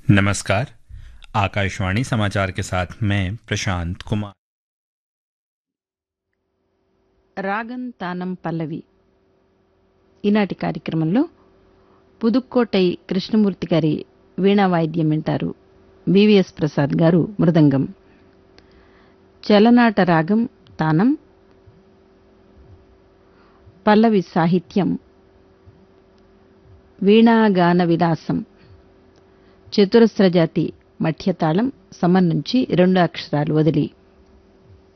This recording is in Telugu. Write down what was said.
नमस्कार आकाशवाणी समाचार के साथ मैं प्रशांत कुमार రాగం తానం పల్లవి ఈనాటి కార్యక్రమంలో పుదుక్కోటై కృష్ణమూర్తి గారి వీణా వాయిద్యం వింటారు వివిఎస్ ప్రసాద్ గారు మృదంగం చలనాట రాగం తానం పల్లవి సాహిత్యం వీణాగాన విలాసం చతురస్రజాతి మఠ్యతాళం సమం నుంచి రెండు అక్షరాలు వదిలి